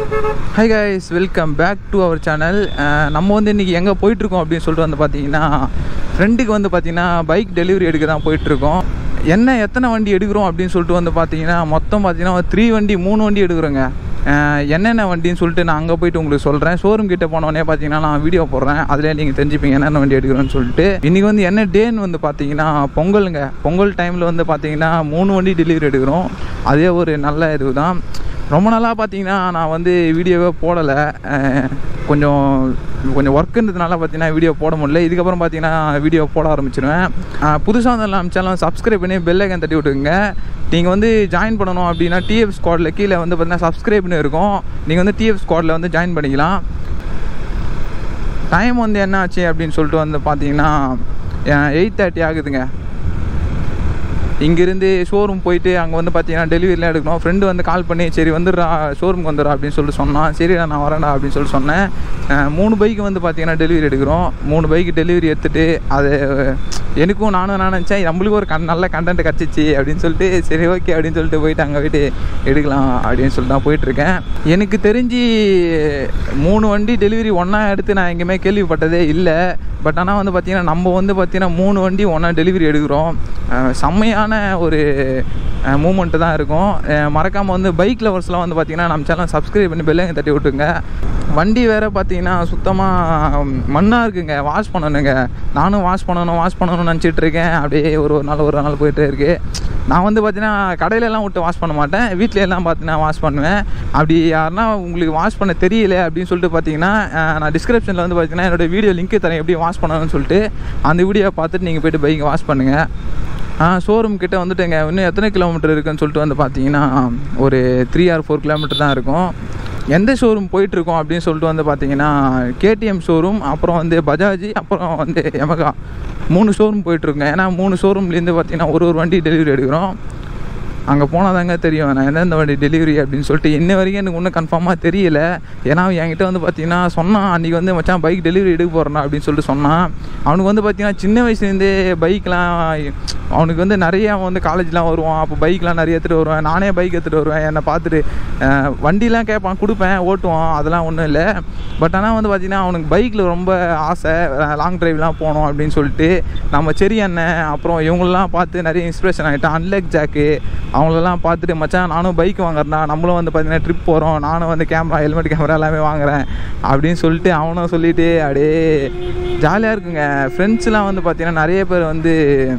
hi guys welcome back to our channel நம்ம வந்து இன்றைக்கி எங்கே போயிட்டுருக்கோம் அப்படின்னு சொல்லிட்டு வந்து பார்த்தீங்கன்னா ஃப்ரெண்டுக்கு வந்து பார்த்தீங்கன்னா பைக் டெலிவரி எடுக்க தான் போயிட்டுருக்கோம் என்ன எத்தனை வண்டி எடுக்கிறோம் அப்படின்னு சொல்லிட்டு வந்து பார்த்தீங்கன்னா மொத்தம் பார்த்தீங்கன்னா த்ரீ வண்டி மூணு வண்டி எடுக்கிறோங்க அஹ் என்னென்ன வண்டின்னு சொல்லிட்டு நான் அங்கே போயிட்டு உங்களுக்கு சொல்கிறேன் ஷோரூம் கிட்ட போனோடனே பார்த்தீங்கன்னா நான் வீடியோ போடுறேன் அதிலே நீங்கள் தெரிஞ்சுப்பீங்க என்னென்ன வண்டி எடுக்கிறோன்னு சொல்லிட்டு இன்றைக்கி வந்து என்ன டேன்னு வந்து பார்த்தீங்கன்னா பொங்கலுங்க பொங்கல் டைமில் வந்து பார்த்தீங்கன்னா மூணு வண்டி டெலிவரி எடுக்கிறோம் அதே ஒரு நல்ல இதுதான் ரொம்ப நாளாக பார்த்தீங்கன்னா நான் வந்து வீடியோவே போடலை அஹ் கொஞ்சம் கொஞ்சம் ஒர்க்குன்றதுனால பார்த்தீங்கன்னா வீடியோ போட முடியல இதுக்கப்புறம் பார்த்தீங்கன்னா வீடியோ போட ஆரம்பிச்சிடுவேன் புதுசாக வந்து நம்ம சேனல் சப்ஸ்கிரைப் பண்ணி பெல் ஐக்கன் தட்டி விட்டுருங்க நீங்கள் வந்து ஜாயின் பண்ணணும் அப்படின்னா டிஎஃப் ஸ்குவாடில் கீழே வந்து பார்த்தீங்கன்னா சப்ஸ்கிரைப்னு இருக்கும் நீங்கள் வந்து டிஎஃப் ஸ்குவாடில் வந்து ஜாயின் பண்ணிக்கலாம் டைம் வந்து என்ன ஆச்சு அப்படின்னு சொல்லிட்டு வந்து பார்த்தீங்கன்னா எயிட் தேர்ட்டி ஆகுதுங்க இங்கேருந்து ஷோரூம் போயிட்டு அங்கே வந்து பார்த்தீங்கன்னா டெலிவரிலாம் எடுக்கணும் ஃப்ரெண்டு வந்து கால் பண்ணி சரி வந்துடுறா ஷோரூம்க்கு வந்துடுறா அப்படின்னு சொல்லிட்டு சொன்னான் சரி நான் வரேன்டா அப்படின்னு சொல்லிட்டு சொன்னேன் அஹ் மூணு பைக்கு வந்து பார்த்தீங்கன்னா டெலிவரி எடுக்கிறோம் மூணு பைக்கு டெலிவரி எடுத்துகிட்டு அது எனக்கும் நானும் நான் நினச்சேன் நம்மளுக்கு ஒரு கண் நல்ல கண்டென்ட் கிடச்சிச்சு அப்படின்னு சொல்லிட்டு சரி ஓகே அப்படின்னு சொல்லிட்டு போயிட்டு அங்கே போயிட்டு எடுக்கலாம் அப்படின்னு சொல்லிட்டு தான் போயிட்டுருக்கேன் எனக்கு தெரிஞ்சு மூணு வண்டி டெலிவரி ஒன்றா எடுத்து நான் எங்கேயுமே கேள்விப்பட்டதே இல்லை பட் ஆனால் வந்து பார்த்திங்கன்னா நம்ம வந்து பார்த்திங்கன்னா மூணு வண்டி ஒன்றா டெலிவரி எடுக்கிறோம் அஹ் செம்மையான ஒரு மூமெண்ட்டு தான் இருக்கும் மறக்காமல் வந்து பைக் லவர்ஸ்லாம் வந்து பார்த்திங்கன்னா நம்ம சேனல் சப்ஸ்கிரைப் பண்ணி பெல்லைங்க தட்டி விட்டுங்க வண்டி வேறு பார்த்தீங்கன்னா சுத்தமாக மண்ணாக இருக்குங்க வாஷ் பண்ணணுங்க நானும் வாஷ் பண்ணணும் வாஷ் பண்ணணும்னு நினச்சிட்டு இருக்கேன் அப்படியே ஒரு ஒரு நாள் ஒரு நாள் போயிட்டே இருக்கு நான் வந்து பார்த்தீங்கன்னா கடையிலலாம் விட்டு வாஷ் பண்ண மாட்டேன் வீட்டில எல்லாம் பார்த்தீங்கன்னா வாஷ் பண்ணுவேன் அப்படி யாருன்னா உங்களுக்கு வாஷ் பண்ண தெரியல அப்படின்னு சொல்லிட்டு பார்த்தீங்கன்னா அஹ், நான் டிஸ்கிரிப்ஷனில் வந்து பார்த்தீங்கன்னா என்னோடய வீடியோ லிங்க் தரேன் எப்படி வாஷ் பண்ணணும்னு சொல்லிட்டு அந்த வீடியோ பார்த்துட்டு நீங்கள் போய்ட்டு பைக் வாஷ் பண்ணுங்கள் ஆ ஷோரூம் கிட்ட வந்துட்டுங்க இன்னும் எத்தனை கிலோமீட்டர் இருக்குன்னு சொல்லிட்டு வந்து பார்த்தீங்கன்னா ஒரு த்ரீ ஆர் ஃபோர் கிலோமீட்டர் தான் இருக்கும் எந்த ஷோரூம் போயிட்டுருக்கோம் அப்படின்னு சொல்லிட்டு வந்து பார்த்தீங்கன்னா கேடிஎம் ஷோரூம் அப்புறம் வந்து பஜாஜ் அப்புறம் வந்து எமகா மூணு ஷோரூம் போயிட்டுருக்கேன் ஏன்னா மூணு ஷோரூம்லேருந்து பார்த்தீங்கன்னா ஒரு ஒரு வண்டி டெலிவரி எடுக்கிறோம் அங்கே போனால் தாங்க தெரியும் நான் எந்தெந்த வண்டி டெலிவரி அப்படின்னு சொல்லிட்டு இன்ன வரைக்கும் எனக்கு ஒன்றும் கன்ஃபார்மாக தெரியல ஏன்னா அவன் என்கிட்ட வந்து பார்த்தீங்கன்னா சொன்னான் அன்றைக்கி வந்து மச்சான் பைக் டெலிவரி எடுக்க போகிறேன் அப்படின்னு சொல்லிட்டு சொன்னான் அவனுக்கு வந்து பார்த்தீங்கன்னா சின்ன வயசுலேருந்தே பைக்லாம் அவனுக்கு வந்து நிறைய அவன் வந்து காலேஜ்லாம் வருவான் அப்போ பைக்லாம் நிறைய எடுத்துகிட்டு வருவேன் நானே பைக் எடுத்துகிட்டு வருவேன் என்னை பார்த்துட்டு அஹ், வண்டிலாம் கேட்பான் கொடுப்பேன் ஓட்டுவான் அதெல்லாம் ஒன்றும் இல்லை பட் ஆனால் வந்து பார்த்தீங்கன்னா அவனுக்கு பைக்கில் ரொம்ப ஆசை லாங் டிரைவ்லாம் போகணும் அப்படின்னு சொல்லிட்டு நம்ம செரி அண்ணன் அப்புறம் இவங்களெலாம் பார்த்து நிறைய இன்ஸ்பிரேஷன் ஆகிட்டான் அன்லெக் ஜாக்கு அவங்களெல்லாம் பார்த்துட்டு மச்சான் நானும் பைக் வாங்குறேன்டா நம்மளும் வந்து பார்த்தீங்கன்னா ட்ரிப் போகிறோம் நானும் வந்து கேமரா ஹெல்மெட் கேமரா எல்லாமே வாங்குறேன் அப்படின்னு சொல்லிட்டு அவனும் சொல்லிட்டு அப்படியே ஜாலியாக இருக்குங்க ஃப்ரெண்ட்ஸ்லாம் வந்து பார்த்தீங்கன்னா நிறைய பேர் வந்து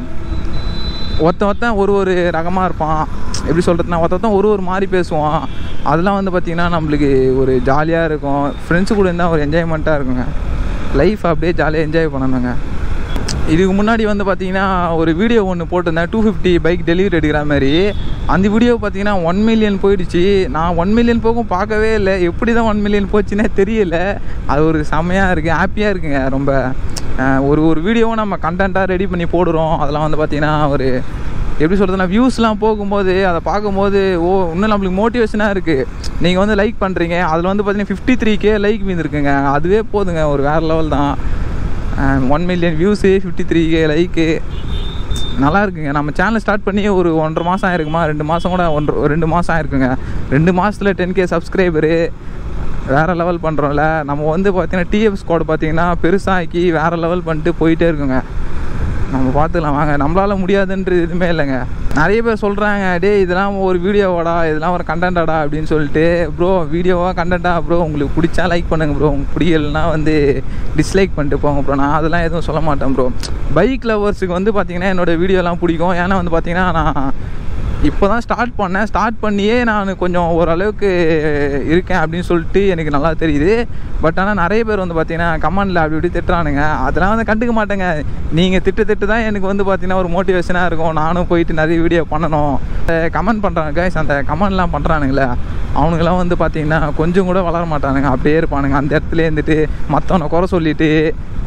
ஒருத்தன் ஒருத்தன் ஒரு ஒரு ரகமாக இருப்பான் எப்படி சொல்கிறதுனா ஒருத்த ஒருத்தன் ஒரு ஒரு மாதிரி பேசுவான் அதெல்லாம் வந்து பார்த்திங்கன்னா நம்மளுக்கு ஒரு ஜாலியாக இருக்கும் ஃப்ரெண்ட்ஸு கூட இருந்தால் ஒரு என்ஜாய்மெண்ட்டாக இருக்குங்க லைஃப் அப்படியே ஜாலியாக என்ஜாய் பண்ணணுங்க இதுக்கு முன்னாடி வந்து பார்த்தீங்கன்னா ஒரு வீடியோ ஒன்று போட்டிருந்தேன் டூ ஃபிஃப்டி பைக் டெலிவரி எடுக்கிற மாதிரி அந்த வீடியோ பார்த்தீங்கன்னா ஒன் மில்லியன் போயிடுச்சு நான் ஒன் மில்லியன் போகும் பார்க்கவே இல்லை எப்படி தான் ஒன் மில்லியன் போச்சுன்னே தெரியல அது ஒரு செம்மையாக இருக்குது ஹாப்பியாக இருக்குங்க ரொம்ப அஹ் ஒரு ஒரு வீடியோவும் நம்ம கண்டென்ட்டாக ரெடி பண்ணி போடுறோம் அதெல்லாம் வந்து பார்த்திங்கன்னா ஒரு எப்படி சொல்கிறதுனா வியூஸ்லாம் போகும்போது அதை பார்க்கும்போது ஓ இன்னும் நம்மளுக்கு மோட்டிவேஷனாக இருக்குது நீங்கள் வந்து லைக் பண்ணுறீங்க அதில் வந்து பார்த்தீங்கன்னா ஃபிஃப்டி த்ரீ கே லைக் மீந்துருக்குங்க அதுவே போதுங்க ஒரு வேறு லெவல் தான் one million views fifty three K like நல்லா இருக்குங்க நம்ம சேனல் ஸ்டார்ட் பண்ணி ஒரு ஒன்றரை மாதம் ஆயிருக்குமா ரெண்டு மாதம் கூட ஒன்றரை ரெண்டு மாதம் ஆயிருக்குங்க ரெண்டு மாதத்தில் டென் கே சப்ஸ்கிரைபரு வேறு லெவல் பண்ணுறோம்ல நம்ம வந்து பார்த்தீங்கன்னா டிஎஃப் ஸ்குவாட் பார்த்தீங்கன்னா பெருசாக்கி வேறு லெவல் பண்ணிட்டு போயிட்டே இருக்குங்க நம்ம பார்த்துக்கலாம் வாங்க நம்மளால் முடியாதுன்றது எதுவுமே இல்லைங்க நிறைய பேர் சொல்கிறாங்க டேய் இதெல்லாம் ஒரு வீடியோவாடா இதெல்லாம் ஒரு கண்டென்ட்டாடா அப்படின்னு சொல்லிட்டு ப்ரோ வீடியோவாக கண்டென்ட்டா ப்ரோ உங்களுக்கு பிடிச்சா லைக் பண்ணுங்க ப்ரோ உங்களுக்கு பிடிக்கலனா வந்து டிஸ்லைக் பண்ணிட்டு போங்க ப்ரோ நான் அதெல்லாம் எதுவும் சொல்ல மாட்டேன் ப்ரோ பைக் லவர்ஸுக்கு வந்து பார்த்தீங்கன்னா என்னோடய வீடியோலாம் பிடிக்கும் ஏன்னா வந்து பார்த்தீங்கன்னா நான் இப்போ தான் ஸ்டார்ட் பண்ணேன் ஸ்டார்ட் பண்ணியே நான் கொஞ்சம் ஓரளவுக்கு இருக்கேன் அப்படின்னு சொல்லிட்டு எனக்கு நல்லா தெரியுது பட் ஆனால் நிறைய பேர் வந்து பார்த்தீங்கன்னா கமெண்டில் அப்படி இப்படி திட்டுறானுங்க அதெல்லாம் வந்து கண்டுக்க மாட்டேங்க நீங்கள் திட்டு திட்டு தான் எனக்கு வந்து பார்த்தீங்கன்னா ஒரு மோட்டிவேஷனாக இருக்கும் நானும் போயிட்டு நிறைய வீடியோ பண்ணணும் கமெண்ட் பண்ணுறாங்க கைஸ் அந்த கமெண்ட்லாம் பண்ணுறானுங்களே அவனுங்களாம் வந்து பார்த்தீங்கன்னா கொஞ்சம் கூட வளர மாட்டானுங்க அப்படியே இருப்பானுங்க அந்த இடத்துல இருந்துட்டு மற்றவனை குறை சொல்லிட்டு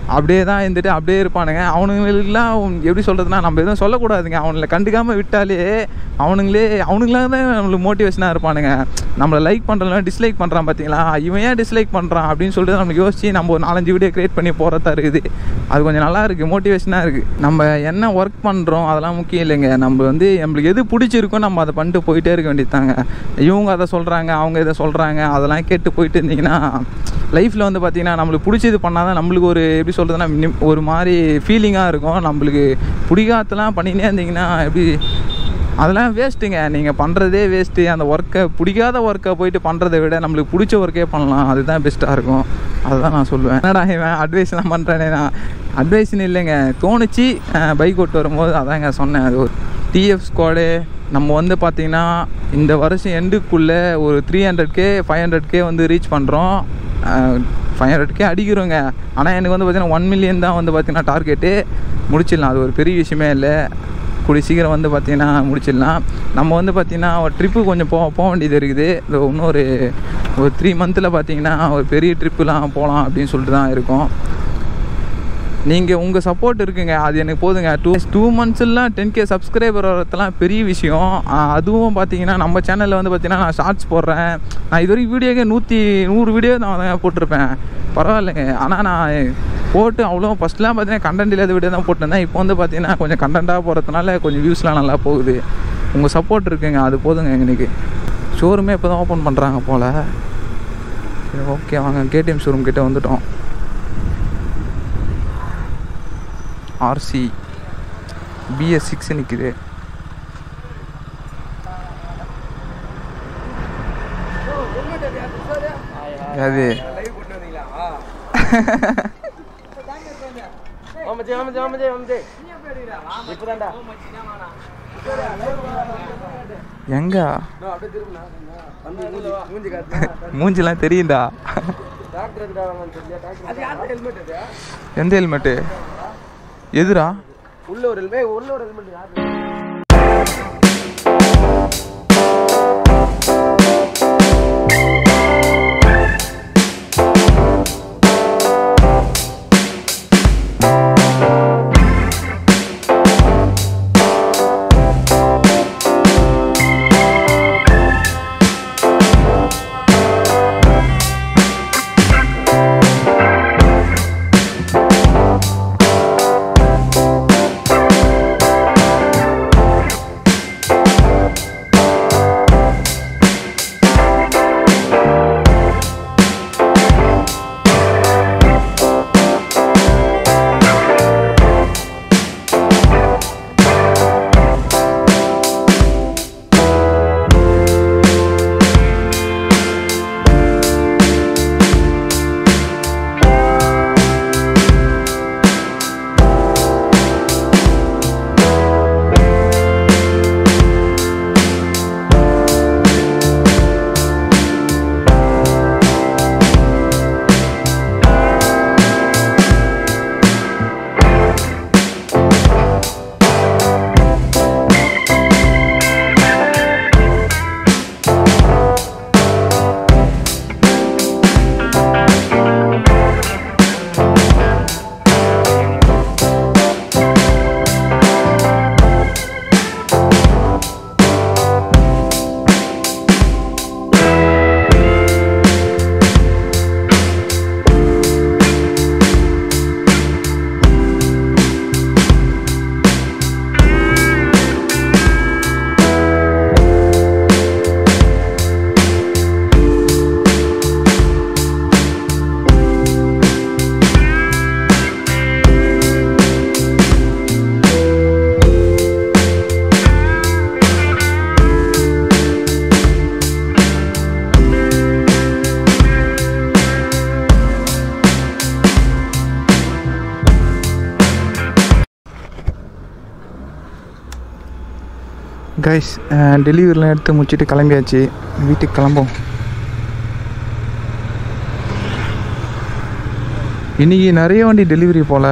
அப்படியே தான் இருந்துட்டு அப்படியே இருப்பானுங்க அவனுங்களுக்குலாம் எப்படி சொல்கிறதுனா நம்ம எதுவும் சொல்லக்கூடாதுங்க அவனுங்களை கண்டுக்காமல் விட்டாலே அவனுங்களே அவனுங்களாக தான் நம்மளுக்கு மோட்டிவேஷனாக இருப்பானுங்க நம்மளை லைக் பண்ணுறதுலாம் டிஸ்லைக் பண்ணுறான் பார்த்தீங்களா இவன் ஏன் டிஸ்லைக் பண்ணுறான் அப்படின்னு சொல்லிட்டு நம்மளுக்கு யோசிச்சு நம்ம ஒரு நாலஞ்சு வீடியோ க்ரியேட் பண்ணி போகிறதா இருக்குது அது கொஞ்சம் நல்லா இருக்குது மோட்டிவேஷனாக இருக்குது நம்ம என்ன ஒர்க் பண்ணுறோம் அதெல்லாம் முக்கியம் இல்லைங்க நம்ம வந்து நம்மளுக்கு எது பிடிச்சிருக்கோ நம்ம அதை பண்ணிட்டு போயிட்டே இருக்க வேண்டியதாங்க இவங்க அதை சொல்கிறாங்க அவங்க இதை சொல்கிறாங்க அதெல்லாம் கேட்டு போயிட்டு இருந்தீங்கன்னா லைஃப்பில் வந்து பார்த்திங்கன்னா நம்மளுக்கு பிடிச்சது பண்ணால் தான் நம்மளுக்கு ஒரு எப்படி சொல்கிறதுனா நிம்- ஒரு மாதிரி ஃபீலிங்காக இருக்கும் நம்மளுக்கு பிடிக்காதலாம் பண்ணினே இருந்தீங்கன்னா எப்படி அதெல்லாம் வேஸ்ட்டுங்க நீங்கள் பண்ணுறதே வேஸ்ட்டு அந்த ஒர்க்கை பிடிக்காத ஒர்க்கை போயிட்டு பண்ணுறதை விட நம்மளுக்கு பிடிச்ச ஒர்க்கே பண்ணலாம் அதுதான் பெஸ்ட்டாக இருக்கும் அதுதான் நான் சொல்லுவேன் என்னடா இவன் அட்வைஸ்லாம் பண்ணுறேனே நான் அட்வைஸ்னு இல்லைங்க தோணுச்சு பைக் ஓட்டு வரும்போது அதாங்க சொன்னேன் அது ஒரு டிஎஃப் ஸ்குவாடு நம்ம வந்து பார்த்திங்கன்னா இந்த வருஷம் எண்டுக்குள்ளே ஒரு three hundred K five hundred K வந்து ரீச் பண்ணுறோம் ஃபைவ் ஹண்ட்ரட் கே அடிக்கிறோங்க ஆனால் எனக்கு வந்து பார்த்திங்கன்னா ஒன் மில்லியன் தான் வந்து பார்த்திங்கன்னா டார்கெட்டு முடிச்சிடலாம் அது ஒரு பெரிய விஷயமே இல்லை கூடிய சீக்கிரம் வந்து பார்த்திங்கன்னா முடிச்சிடலாம் நம்ம வந்து பார்த்திங்கன்னா ஒரு ட்ரிப்பு கொஞ்சம் போக போக வேண்டியது இருக்குது இது இன்னொரு ஒரு த்ரீ மந்தில் பார்த்திங்கன்னா ஒரு பெரிய ட்ரிப்புலாம் போகலாம் அப்படின்னு சொல்லிட்டு தான் இருக்கோம் நீங்கள் உங்கள் சப்போர்ட் இருக்குங்க அது எனக்கு போதுங்க டூ டூ மந்த்ஸ்லாம் டென் கே சப்ஸ்கிரைபர் வரதெல்லாம் பெரிய விஷயம் ஆஹ் அதுவும் பார்த்தீங்கன்னா நம்ம சேனலில் வந்து பார்த்தீங்கன்னா நான் ஷார்ட்ஸ் போடுறேன் நான் இது வரைக்கும் வீடியோக்கே நூற்றி நூறு வீடியோ நான் தான் போட்டிருப்பேன் பரவாயில்லைங்க ஆனால் நான் போட்டு அவ்வளோ ஃபஸ்ட்லாம் பார்த்தீங்கன்னா கண்டென்ட் இல்லாத வீடியோ தான் போட்டிருந்தேன் இப்போ வந்து பார்த்தீங்கன்னா கொஞ்சம் கண்டென்ட்டாக போகிறதுனால கொஞ்சம் வியூஸ்லாம் நல்லா போகுது உங்கள் சப்போர்ட் இருக்குங்க அது போதுங்க எனக்கு ஷோரூமே இப்போ தான் ஓப்பன் பண்ணுறாங்க போல் சரி ஓகே வாங்க கேடிஎம் ஷோரூம் கிட்டே வந்துட்டோம் ஆர்சி பிஎஸ் சிக்ஸ் நிற்குது அது ஆமாச்சே ஆமாச்சே ஆமாச்சே ஆமாச்சே இப்பதான்டா எங்க அப்படியே திரும்பினா வந்து மூஞ்சி மூஞ்சி காட்டுனா மூஞ்சிலாம் தெரியுண்டா டாக்டர் எதுடா வாங்கன்னு தெரியல டாக்டர் அது யார் ஹெல்மெட் அது எந்த ஹெல்மெட்டு எதுரா உள்ள ஒரு ஹெல்மெட் உள்ள ஒரு ஹெல்மெட் யார் கைஸ் டெலிவரிலாம் எடுத்து முடிச்சுட்டு கிளம்பியாச்சு வீட்டுக்கு கிளம்போம் இன்றைக்கி நிறைய வண்டி டெலிவரி போல்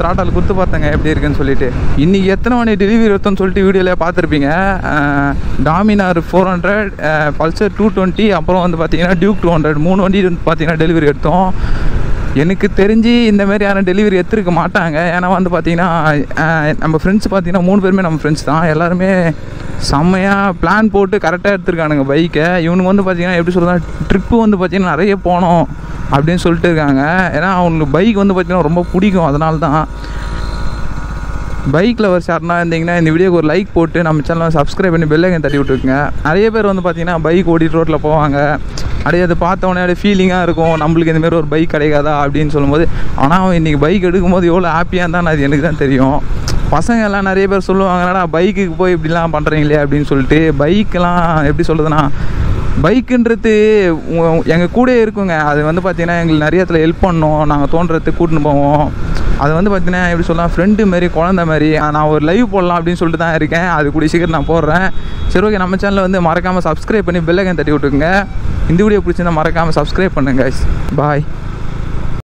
த்ராட்டால் கொடுத்து பார்த்தேங்க எப்படி இருக்குன்னு சொல்லிட்டு இன்றைக்கி எத்தனை மணி டெலிவரி எடுத்தோம்னு சொல்லிட்டு வீடியோவில் பார்த்துருப்பீங்க Dominar four hundred Pulsar two twenty அப்புறம் வந்து பார்த்தீங்கன்னா டியூக் டூ ஹண்ட்ரட் மூணு வண்டி வந்து பார்த்தீங்கன்னா டெலிவரி எடுத்தோம் எனக்கு தெரிஞ்சு இந்த மாதிரி யாரும் டெலிவரி எடுத்துருக்க மாட்டாங்க ஏன்னா வந்து பார்த்தீங்கன்னா அஹ், நம்ம ஃப்ரெண்ட்ஸ் பார்த்தீங்கன்னா மூணு பேருமே நம்ம ஃப்ரெண்ட்ஸ் தான் எல்லாருமே செம்மையாக பிளான் போட்டு கரெக்டாக எடுத்துருக்கானுங்க பைக்கை இவனுக்கு வந்து பார்த்தீங்கன்னா எப்படி சொல்கிறதா ட்ரிப்பு வந்து பார்த்தீங்கன்னா நிறைய போனோம் அப்படின்னு சொல்லிட்டு இருக்காங்க ஏன்னா அவங்களுக்கு பைக் வந்து பார்த்தீங்கன்னா ரொம்ப பிடிக்கும் அதனால தான் பைக்கில் ஒரு ஷார்ட்னா இருந்தீங்கன்னா இந்த வீடியோக்கு ஒரு லைக் போட்டு நம்ம சேனலை சப்ஸ்கிரைப் பண்ணி பெல்லைக்கன் தட்டி விட்டுருக்குங்க நிறைய பேர் வந்து பார்த்தீங்கன்னா பைக் ஓடிட்டு ரோட்டில் போவாங்க அப்படியே அதை பார்த்த உடனே அப்படியே ஃபீலிங்காக இருக்கும் நம்மளுக்கு இந்த மாதிரி ஒரு பைக் கிடைக்காதா அப்படின்னு சொல்லும்போது ஆனால் அவன் இன்றைக்கி பைக் எடுக்கும்போது எவ்வளோ ஹாப்பியாக இருந்தான்னு அது எனக்கு தான் தெரியும் பசங்க எல்லாம் நிறைய பேர் சொல்லுவாங்க என்னடா பைக்குக்கு போய் இப்படிலாம் பண்ணுறீங்களே அப்படின்னு சொல்லிட்டு பைக்கெலாம் எப்படி சொல்கிறதுனா பைக்குன்றது எங்கள் கூட இருக்குங்க அது வந்து பார்த்தீங்கன்னா எங்களுக்கு நிறைய இடத்துல ஹெல்ப் பண்ணோம் நாங்கள் தோன்றதுக்கு கூட்டின்னு போவோம் அது வந்து பார்த்தீங்கன்னா எப்படி சொல்லலாம் ஃப்ரெண்டு மாதிரி குழந்த மாதிரி நான் ஒரு லைவ் போடலாம் அப்படின்னு சொல்லிட்டு தான் இருக்கேன் அது கூடிய சீக்கிரம் நான் போடுறேன் சரி ஓகே நம்ம சேனலை வந்து மறக்காமல் சப்ஸ்கிரைப் பண்ணி பெல்லைக்கன் தட்டி விட்டுருங்க இந்த வீடியோ பிடிச்சிருந்தா மறக்காமல் சப்ஸ்கிரைப் பண்ணுங்க பாய்